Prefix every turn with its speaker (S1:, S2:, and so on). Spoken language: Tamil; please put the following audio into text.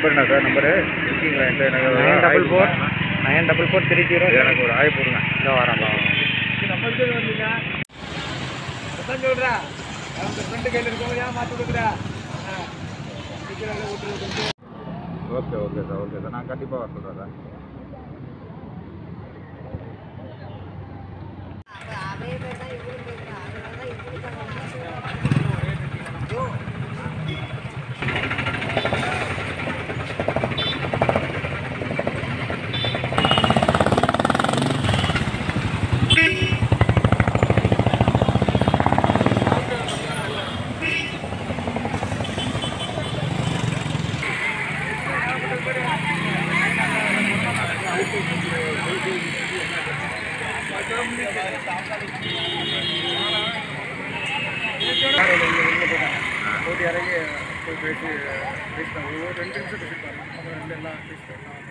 S1: நம்பர் என்ன சார் நம்பரு இருக்கீங்களா எந்த எனக்கு ஒரு
S2: நைன் டபுள்
S1: ஆய்
S2: four nine double four three zero
S1: எனக்கு ஒரு ஆய் போடுங்க
S2: இதோ வரேன்
S1: okay okay sir okay sir நான் கண்டிப்பாக வர சொல்கிறேன் சார்
S3: போட்டி இறங்கி போய் பேசி பேசினேன் ஒரு ரெண்டு நிமிஷம் பேசிட்டு ரெண்டு எல்லாம் பேசிட்டேன்